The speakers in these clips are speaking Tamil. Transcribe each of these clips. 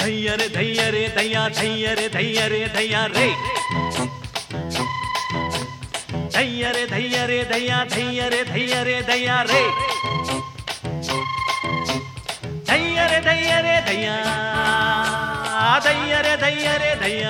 தையரே தையரே தையா தையரே தையரே தையா ரே தையரே தையரே தையா தையரே தையரே தையா ரே தையரே தையரே தையா தையரே தையரே தையா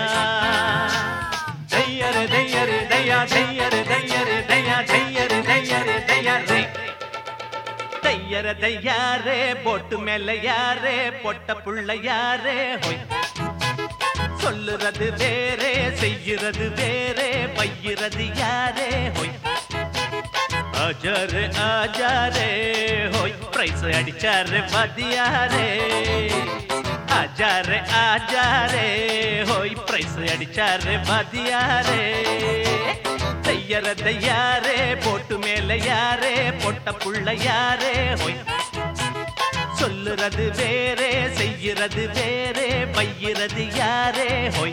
தையரே தையரே தையா தையரே தையரே தையா தையரே தையரே தையா ரே தையர தையாரே போட்டு மேல யாரே பொட்ட புள்ள யாரே ஹொய் சொல்லுறது வேறே செய்யுறது வேறே பையிறது யாரே ஹொய் ஆஜாரே ஆஜாரே ஹொய் பிரைஸ் அடிச்சாரு மதியாரே ஆஜாரே ஆஜாரே ஹொய் பிரைஸ் அடிச்சாரு மதியாரே தையர தையாரே போட்டு மேல யாரே பொட்ட புள்ள யாரே ஹொய் சொல்லுறது வேறே செய்யுறது வேறே பையிறது யாரே ஹொய்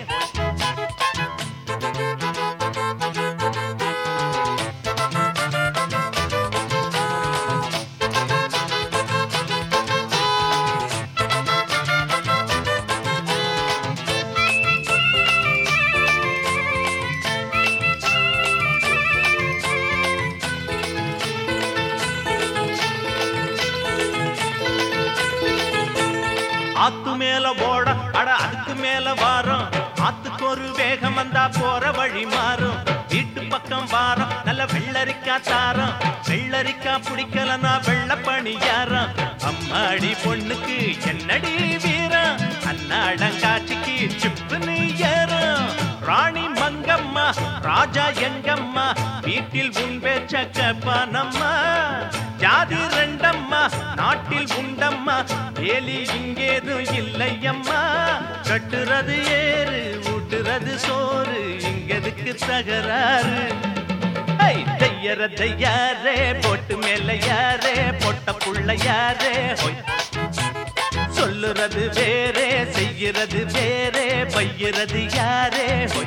ஆத்து மேல ஓட அட அதுக்கு மேல வாரம் ஆத்துக்கு ஒரு வேகம் வந்தா போற வழி மாறும் வீட்டு பக்கம் வாரம் நல்ல வெள்ளரிக்கா தாரம் வெள்ளரிக்கா பிடிக்கலனா வெள்ள பணியாரம் அம்மாடி பொண்ணுக்கு என்னடி வீரம் அன்னாடங்காட்சிக்கு சிப்புன்னு ஏறும் ராணி மங்கம்மா ராஜா எங்கம்மா வீட்டில் உன் பேச்ச கேப்பானம்மா ஜாதி ரெண்டம்மா நாட்டில் உண்டம்மா வேலி இங்கேதும் இல்லையம்மா கட்டுறது ஏறு ஊட்டுறது சோறு இங்கதுக்கு தகராறு ஐ, தையர தையாரே போட்டு மேல யாரே பொட்ட புள்ள யாரே ஹொய் சொல்லுறது வேறே செய்யறது வேறே பையறது யாரே ஹொய்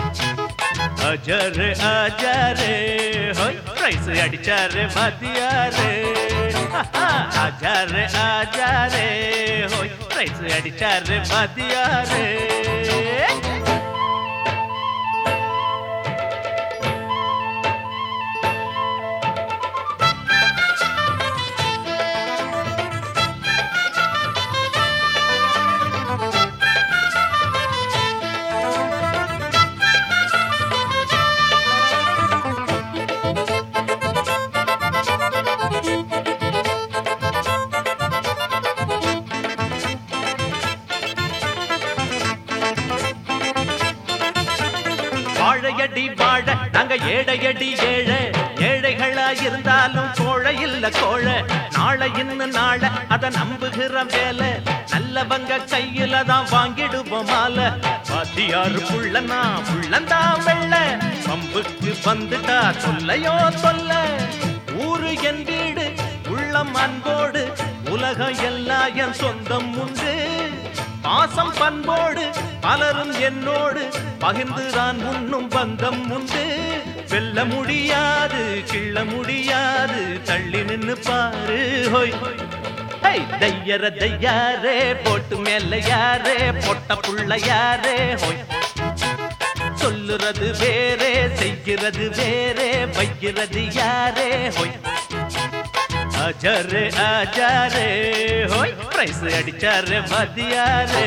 அஜாரு அஜாரே ஹொய் பிரைஸ் அடிச்சாரு மதியாரே அஜாரு அஜாரே ஹொய் பிரைஸ் அடிச்சாரு மதியாரே வாழையடி வாழ நாங்க ஏழையடி ஏழை ஏழைகளா இருந்தாலும் கோழை இல்ல கோழ நாளை இன்னும் நாள அத நம்புகிற வேலை நல்லவங்க கையில தான் வாங்கிடுவோம் மாலை பாத்தியாரு புள்ளனா புள்ளந்தான் வெள்ள பம்புக்கு வந்துட்டா சொல்லையோ சொல்ல ஊரு என் வீடு உள்ளம் அன்போடு உலகம் எல்லாம் என் சொந்தம் உண்டு பாசம் பண்போடு பலரும் என்னோடு பகிர்ந்துதான் உண்ணும் பந்தம் உண்டு வெல்ல முடியாது கிள்ள முடியாது தள்ளி நின்னு பாரு ஹோய் ஹை, தையர தையாரே போட்டு மேல யாரே பொட்ட புள்ள யாரே ஹோய் சொல்லுறது வேறே செய்கிறது வேறே வைக்கிறது யாரே ஹோய் அஜாரே அஜாரே ஹோய் பிரைஸ் அடிச்சாரு மதியாரே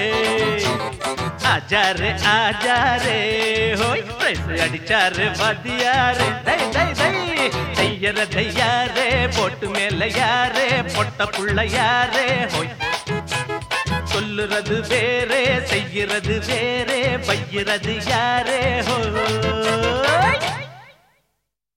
அஜாரே அஜாரே ஹோய் பிரைஸ் அடிச்சாரு மதியாரே தை தை தை தையர தையாரே போட்டு மேல யாரே பொட்ட புள்ள யாரே ஹோய் சொல்லுறது வேறே செய்கிறது வேறே பையிறது யாரே ஹோய்